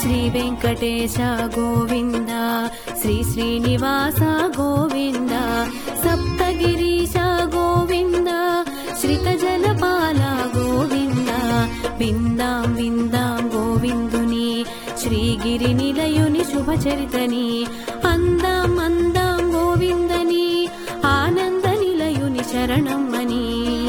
శ్రీ వెంకటేశ గోవింద శ్రీ శ్రీనివాస గోవింద సప్తగిరీశ గోవింద శ్రిత జలపాల గోవింద విందాం విందాం గోవిందుని శ్రీగిరి నిలయుని శుభచరితని అందాం అందాం గోవిందని ఆనంద నిలయుని శరణమ్మని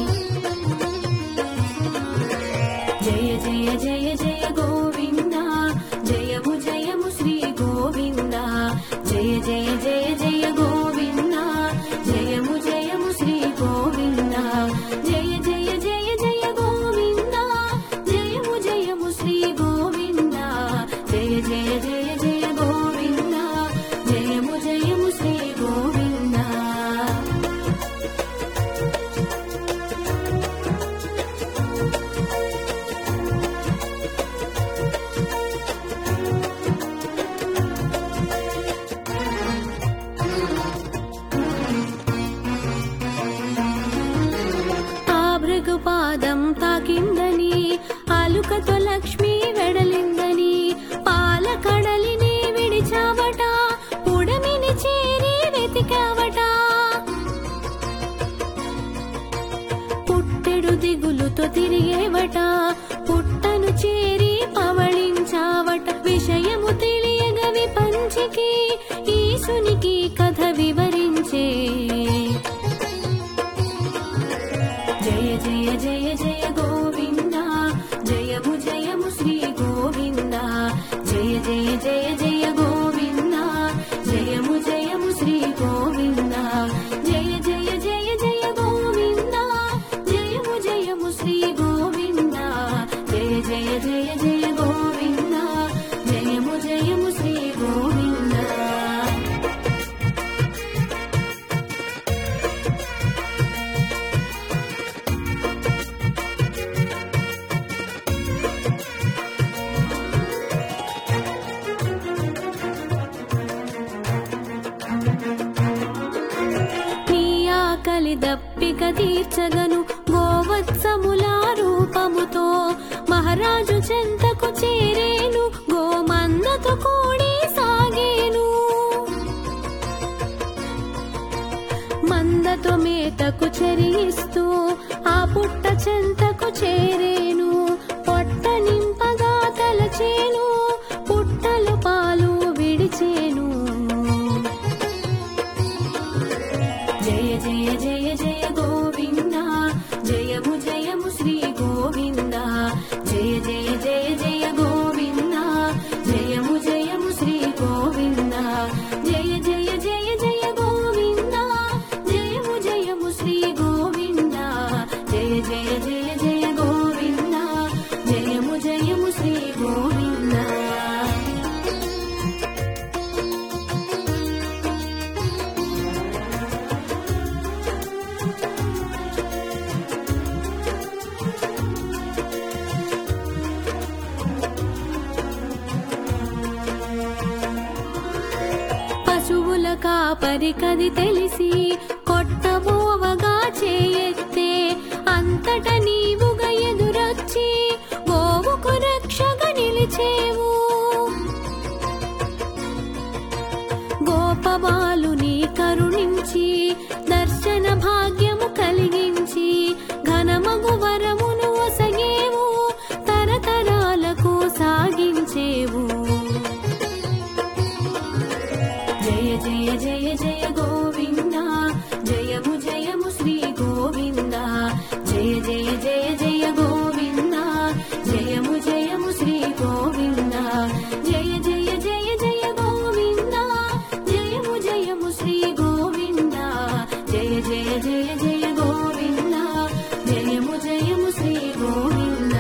జయ జయ జయ జయ గోవింద జయము జయము శ్రీ గోవింద జయ జయ జయ జయ గోవింద జయము జయము శ్రీ గోవింద జయ జయ జయ జయ గోవింద జయము జయము శ్రీ గోవింద జయ జయ జయ జయ గోవింద జయము జయము శ్రీ గోవింద ఆ భృగుపాదం తాకిందని అలుకతో లక్ష్మి వెడలిందని పాల కడలిని విడిచావట పుడమిని చేరి వెతికావట పుట్టెడు దిగులుతో తిరిగేవట పుట్టను చేరి పవళించావట విషయము తెలియగ విపంచికి ఈశునికి కథ వివరించే జయ జయ జయ జయ గోవింద జయము జయము శ్రీ గోవింద జయ జయ జయ జయ గోవింద జయము జయము శ్రీ గోవింద జయ జయ జయ జయ గోవింద జయము జయము శ్రీ గోవింద జయ జయ జయ జయ గోవింద జయము జయము శ్రీ గోవింద నీ ఆకలి దప్పిక తీర్చగను గోవత్సముల రూపముతో మహారాజు చెంతకు చేరేను గోమందతో కూడి సాగేను మందతో మేతకు చెరిగిస్తూ ఆ పుట్ట చెంతకు చేరేను పొట్ట నింపగా తలచేను పుట్టలు పాలు విడిచేను జయ జయ జయ జయ గోవింద జయము జయము శ్రీ గోవింద జయ జయ జయ జయ గోవింద జయము జయము శ్రీ గోవింద జయ జయ జయ జయ గోవింద జయము జయము శ్రీ గోవింద జయ జయ జయ జయ గోవింద జయము జయము శ్రీ గోవింద పశువుల కాపరి కది తెలిసి కొట్టబోవగా చేయెత్తే అంతట నీవుగా ఎదురొచ్చి గోవుకు రక్షగా నిలిచేవు గోపబాలుని కరుణించి దర్శన భాగ్యము కలిగించి ఘనమగు వరమును ఒసగేవు తరతరాలకు సాగించేవు జయ జయ జయ జయ గోవింద జయము జయము శ్రీ గోవింద జయ జయ జయ జయ గోవింద జయము జయము శ్రీ గోవింద జయ జయ జయ జయ గోవింద జయము జయము శ్రీ గోవింద జయ జయ జయ జయ గోవింద జయము జయము శ్రీ గోవింద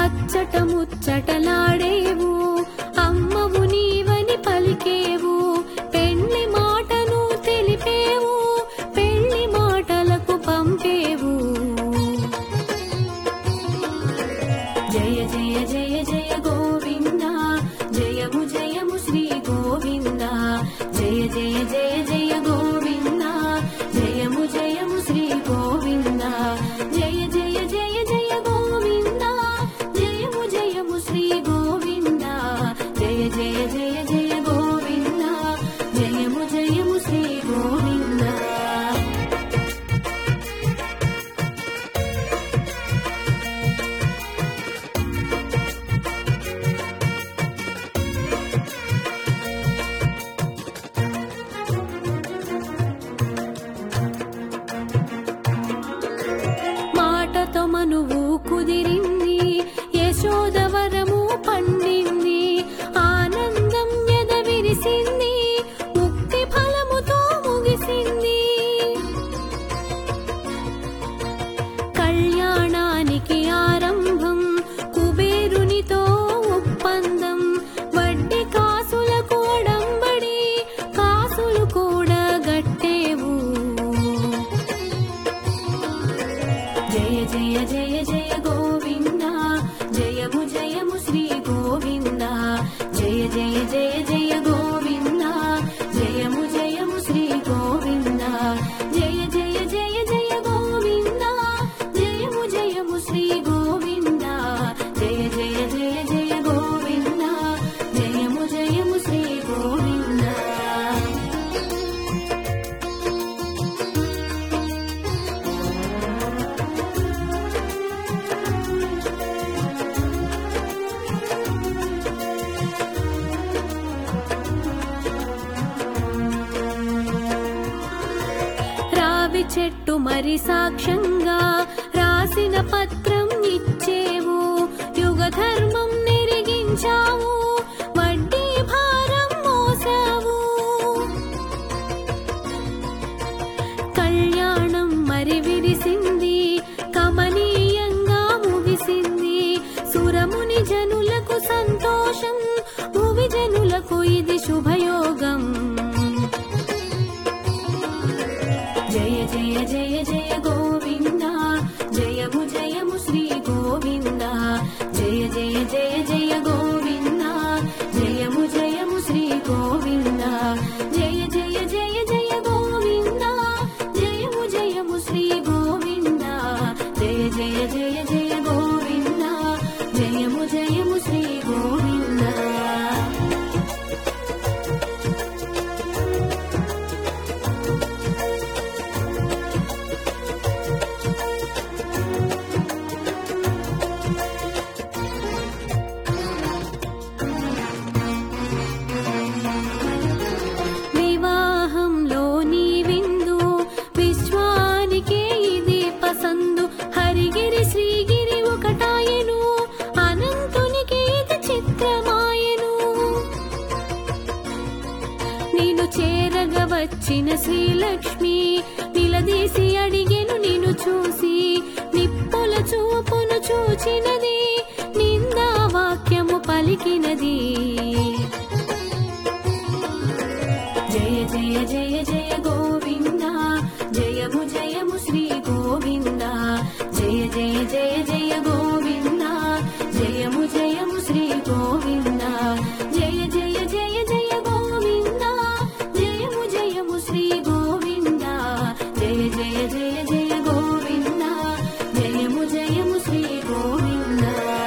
అచ్చట ముచ్చటలాడేవు అమ్మవు నీవని పలికేవు పెళ్లి మాటను తెలిపేవు పెళ్లి మాటలకు పంపేవు జయ జయ జయ జయ గోవింద జయము జయము శ్రీ గోవింద జయ జయ జయ జయ గోవింద జయము జయము శ్రీ గోవింద జయ జయ జయ జయ గోవింద జయము జయము శ్రీ గోవింద జయ జయ జయ జయ గోవింద జయము జయము శ్రీ గోవింద మాటతో మనువు కుదిరింది యశోదవరము పండింది ఆనందం ఎద విరిసింది ముక్తి ఫలముతో ముగిసింది కళ్యాణానికి ఆరంభం కుబేరునితో ఒప్పందం వడ్డీ కాసులకు అడంబడి కాసులు కూడా గట్టేవు జయ జయ జయ జయ గోవింద జయము జయము శ్రీ గోవింద జయ జయ జయ జయ గోవింద జయము జయము శ్రీ గోవింద జయ జయ జయ జయ గోవింద జయము జయము శ్రీ గోవింద జయ జయ జయ జయ గోవింద జయము జయము శ్రీ గోవింద రావి చెట్టు మరి సాక్ష్యంగా రాసిన పత్రం ఇచ్చేవు యుగ ధర్మం నెరిగించావు వడ్డీ భారం మోసావు కళ్యాణం మరి విరిసింది కమనీయంగా ముగిసింది సురముని జనులకు సంతోషం భువి జనులకు ఇది శుభయోగం జయ జయ జయ జయ గోవింద జయము జయము శ్రీ గోవింద జయ జయ జయ జయ గోవింద జయము జయము శ్రీ గోవింద జయ జయ జయ జయ గోవింద జయము జయము శ్రీ గోవింద జయ జయ జయ జయ గోవింద జయము జయము శ్రీ గోవింద వివాహంలో నీ విందు విశ్వానికే ఇది పసందు హరిగిరి శ్రీగిరి ఒకటాయను అనంతునికి ఇది చిత్రమాయను నేను చేరగ వచ్చిన శ్రీలక్ష్మి నిలదీసి అడిగెను నిన్ను చూసి నిప్పుల చూపును చూచినది నిందా వాక్యము పలికినది జయ జయ జయ జయ గోవింద జయము జయము శ్రీ గోవింద జయ జయ జయ జయ గోవింద జయము జయము శ్రీ గోవింద జయ జయ జయ జయ గోవింద జయము జయము శ్రీ గోవింద జయ జయ జయ జయ గోవింద జయము జయము శ్రీ గోవింద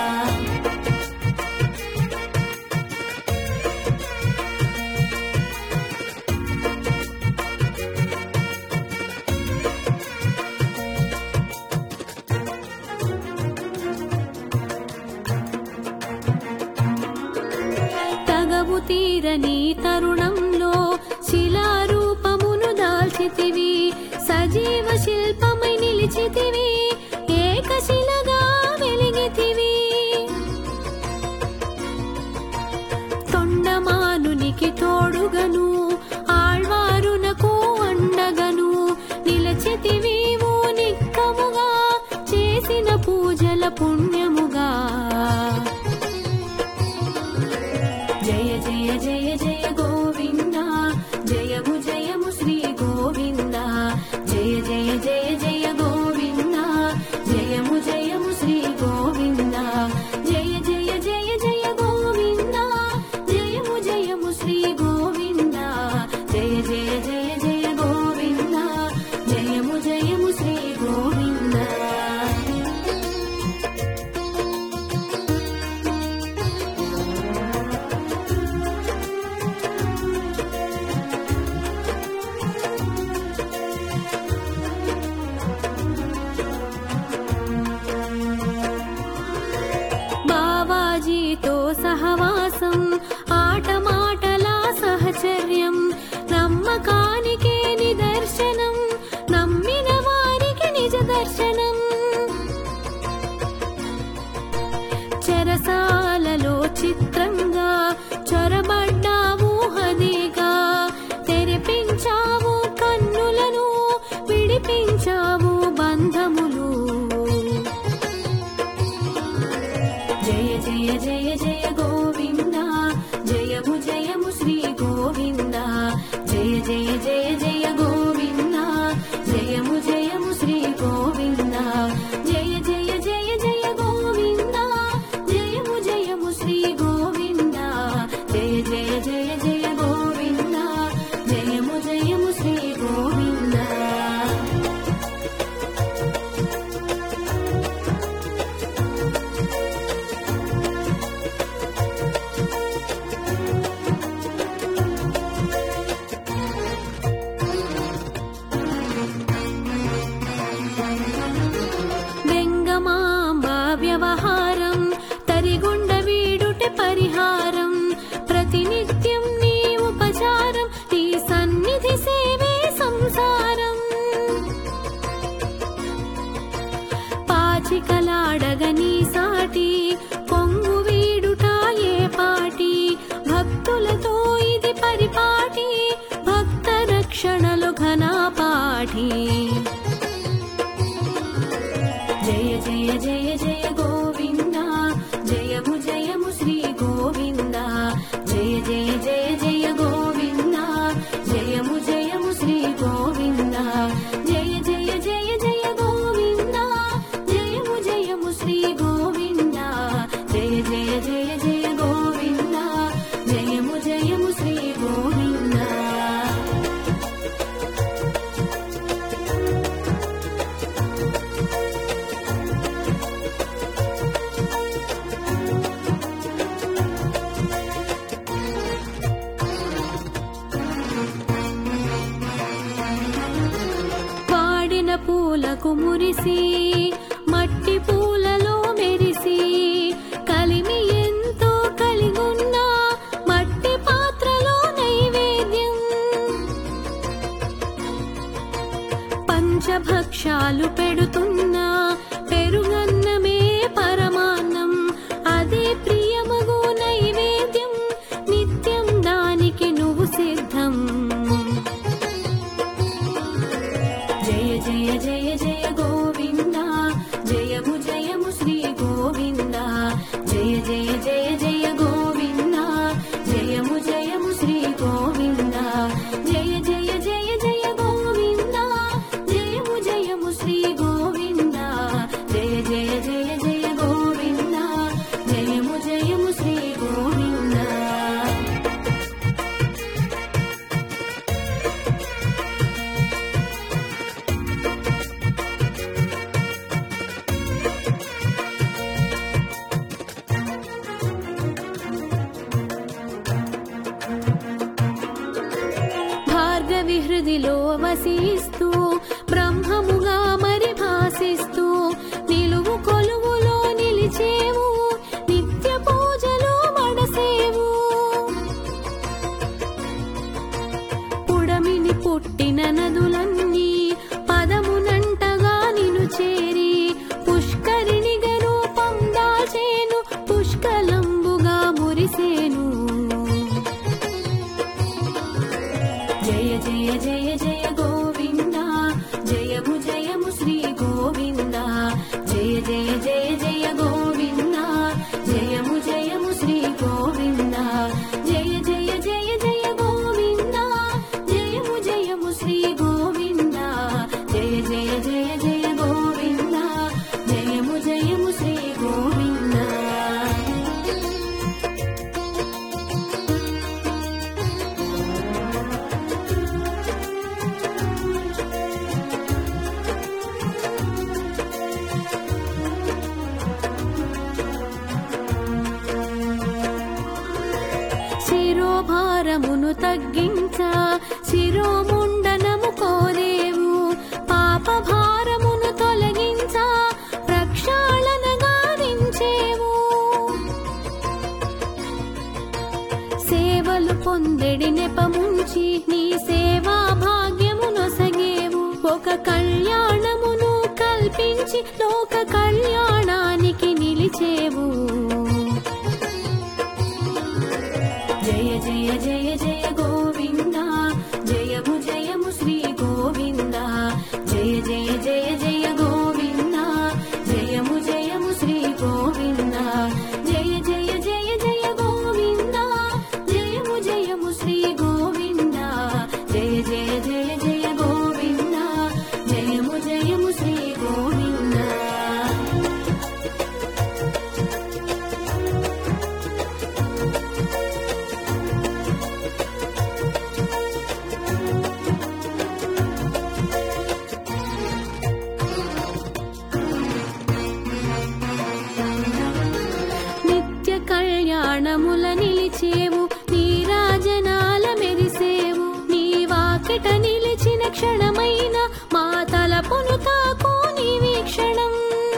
తగవు తీరని తరుణంలో శిలారూపమును దాల్చితివి సజీవ శిల్పమై నిలిచితివి ఏకశిలగా వెలిగితివి తొండమానునికి తోడుగను ఆళ్వారునకు అండగను నిలచితివీవు నిక్కముగా చేసిన పూజల పుణ్యముగా సహవాసం ఆటమాటల సహచర్యం నమ్మకానికి నిదర్శనం నమ్మిన వారికి నిజ దర్శనం చెరసాలలో చిత్రంగా చొరబడ్డావు హదిగా తెరిపించావు కన్నులను విడిపించావు బంధములు జయ జయ జయ జయ గోవింద జయము జయము శ్రీ గోవింద జయ జయ జయ జయ గోవింద జయము జయము శ్రీ గోవింద జయ జయ జయ జయ గోవింద జయము జయము శ్రీ గోవింద జయ జయ జయ జయ గోవింద జయము జయము శ్రీ గోవింద వెంగమాంబ వ్యవహారం తరిగుండ వీడుట పరిహారం ప్రతినిత్యం నీ ఉపచారం నీ సన్నిధి సేవే సంసారం పాచికలాడగని సాటి కొంగు వీడుట ఏ పాటి భక్తులతో ఇది పరిపాటి భక్త రక్షణలు ఘనపాఠి జయ జయ జయ జయ గోవింద జయము జయము శ్రీ గోవింద జయ జయ జయ జయ గోవింద జయము జయము శ్రీ గోవింద జయ జయ జయ జయ గోవింద జయము జయము శ్రీ గోవింద జయ జయ జయ జయ గోవింద జయము జయము శ్రీ గోవింద వాడిన పూలకు మురిసి మట్టి పూలలో మెరిసి కలిమి ఎంతో కలిగున్న మట్టి పాత్రలో నైవేద్యం పంచభక్షాలు పెడుతున్నా పెరుగన్నమే పరమాన్నం అదే ప్రియమగు నైవేద్యం నిత్యం దానికి నువ్వు సిద్ధం జయ జయ జయ జయ గోవింద జయము జయము శ్రీ గోవింద జయ జయ జయ జయ గోవింద జయము జయము శ్రీ గోవింద జయ జయ జయ జయ గోవింద జయము జయము శ్రీ గోవింద జయ జయ జయ జయ గోవింద జయము జయము శ్రీ గోవింద భార్గవి హృదిలో వసిస్తూ బ్రహ్మముగా మరి భాసిస్తూ నిలువు కొలువులో నిలిచేవు నిత్య పూజలు మడసేవు పుడమిని పుట్టిన నదులన్నీ పదమునంటగా నిను చేరి పుష్కరిణిగా రూపం దాచేను పుష్కలంబుగా మురిసేను జయ జయ జయ జయ గోవింద జయము జయము శ్రీ గోవింద జయ జయ జయ జయ గోవింద జయము జయము శ్రీ గోవింద జయ జయ జయ జయ గోవింద జయము జయము శ్రీ గోవింద జయ జయ జయ జయ గోవింద జయము జయము శ్రీ గోవింద శిరోభారమును తగ్గించ శిరోముండనము కోరేవు పాప భారమును తొలగించ ప్రక్షాళన గావించేవు పొందెడి నెపముంచి నీ సేవా భాగ్యము నొసగేవు ఒక కళ్యాణమును కల్పించి లోక కళ్యాణానికి నిలిచేవు జయ జయ జయ జయ గోవింద జయము జయము శ్రీ గోవింద జయ జయ జయ జయ గోవింద జయము జయము శ్రీ గోవింద జయ జయ జయ జయ గోవింద జయము జయము శ్రీ గోవింద జయ జయ జయ జయ గోవింద జయము జయము శ్రీ గోవింద నిత్య కళ్యాణముల నిలిచేవు నీ రాజనాల మెరిసేవు నీ వాకిట నిలిచిన క్షణమైన మా తలపును తాకు నీ వీక్షణం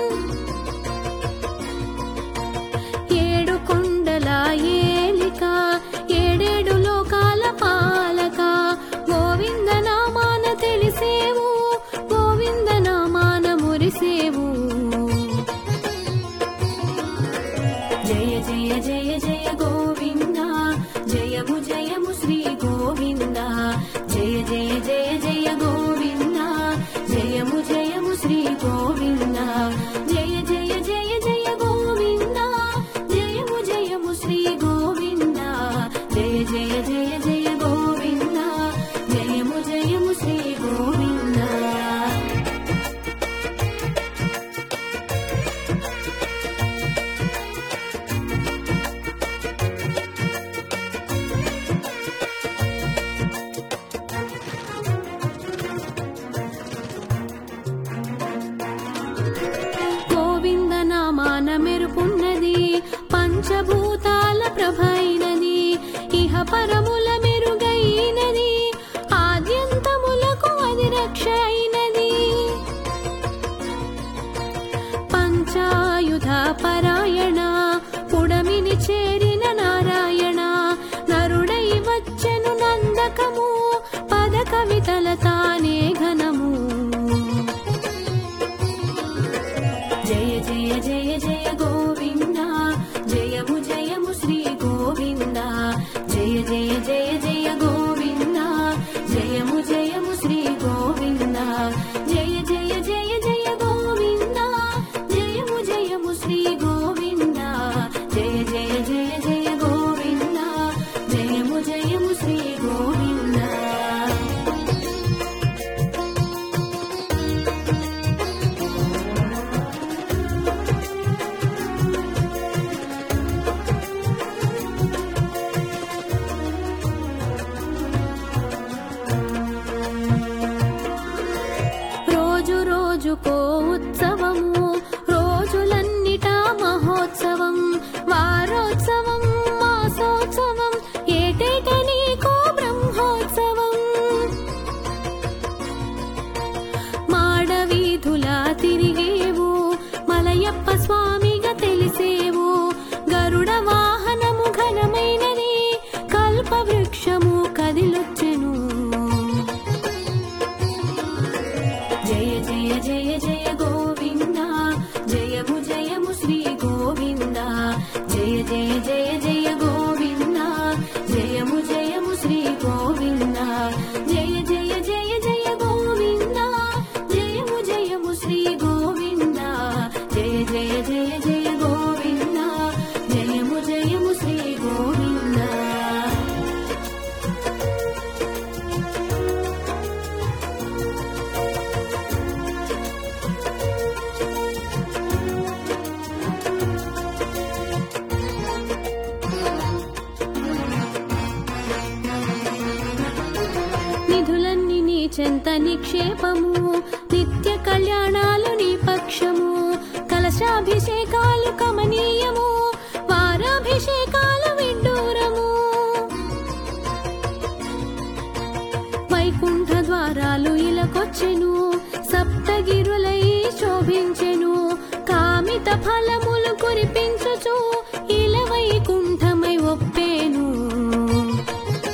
ఏడు కొండల ఏలిక ఏడేడు లోకాల పాలక గోవింద నామాన తెలిసేవు గోవింద నామాన మురిసేవు జయ జయ జయ జయ గోవింద జయము జయము శ్రీ గోవింద జయ జయ జయ జయ గోవింద జయము జయము శ్రీ గోవింద జయ జయ జయ జయ గోవింద జయము జయము శ్రీ గోవింద జయ జయ జయ జయ గోవింద జయము జయము శ్రీ గోవింద గోవింద నామాన మెరుపున్నది పంచభూతాల ప్రభైనది ఇహ పరముల మెరుగైనది ఆద్యంతములకు అది రక్ష అయినది పంచాయుధ పరాయణ పుడమిని చేరిన నారాయణ నరుడై వచ్చెను నందకము పద కవితల తానే ఘనము జయ జయ జయ జయ గోవింద జయము జయము శ్రీ గోవింద జయ జయ జయ జయ గోవింద జయము జయము శ్రీ గోవింద జయ జయ జయ జయ గోవింద జయము జయము శ్రీ గోవింద జయ జయ జయ జయ గోవింద జయము జయము శ్రీ గోవింద రోజు రోజుకో ఉత్సవము రోజులన్నిటా మహోత్సవం వారోత్సవం మాసోత్సవం ఏటేట నీకో బ్రహ్మోత్సవం మాడవీధులా తిరిగేవు మలయప్ప స్వామిగా తెలిసేవు గరుడ వాహనము ఘనమైనది కల్ప వృక్షము కదిలొచ్చెను జయ జయ జయ జయ గోవింద జయము జయము శ్రీ గోవింద జయ జయ జయ జయ గోవింద జయము జయము శ్రీ గోవింద జయ జయ జయ జయ గోవింద జయము జయము శ్రీ గోవింద జయ జయ జయ జయ గోవింద జయము జయము శ్రీ గోవింద నిధులన్నీ నీ చెంత నిక్షేపము నిత్య కళ్యాణాలు నీ పక్షము కలశాభిషేకాలు కమనీయము వారాభిషేకాలు విడ్డూరము వైకుంఠ ద్వారాలు ఇలకొచ్చెను సప్తగిరులై శోభించెను కామిత ఫలములు కురిపించుచు ఇల వైకుంఠమై ఒప్పేను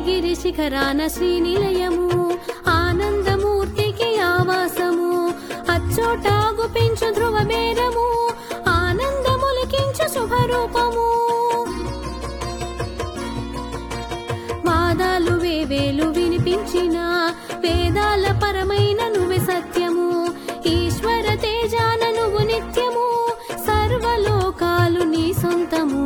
గిరి శిఖరాన శ్రీనిలయము ఆనందమూర్తికి ఆవాసము అచ్చోటాగు పెంచు ధ్రువ బేరము ఆనందములికించు శుభరూపము వాదాలు వేవేలు వినిపించిన వేదాల పరమైన నువ్వే సత్యము ఈశ్వర తేజాన నువ్వు నిత్యము సర్వలోకాలు నీ సొంతము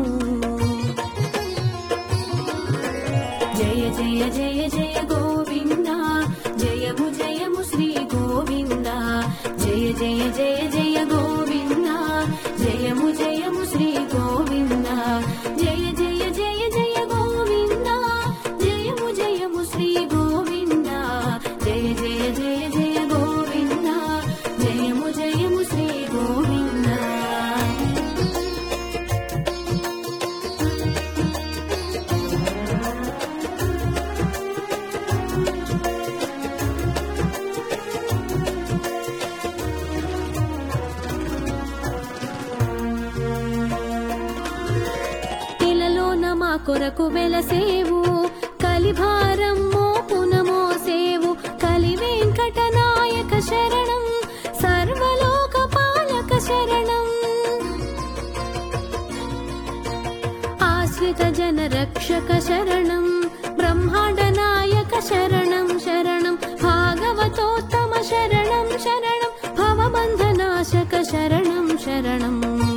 జయ జయ జయ జయ గోవింద జయము జయము శ్రీ గోవింద జయ జయ జయ జయ గోవింద జయము జయము శ్రీ గోవింద జయ జయ జయ జయ గోవింద జయము జయము శ్రీ గోవింద జయ జయ జయ జయ గోవింద జయము జయము శ్రీ గోవింద ఇలలోన మా కొరకు వెలసేవు కలిభారం మోపున మోసేవు కలి వెంకట నాయక శరణం సర్వలోక పాలక శరణం ఆశ్రిత జన రక్షక శరణం బ్రహ్మాండ నాయక శరణం శరణం భాగవతోత్తమ శరణం శరణం భవబంధనాశక శరణం శరణం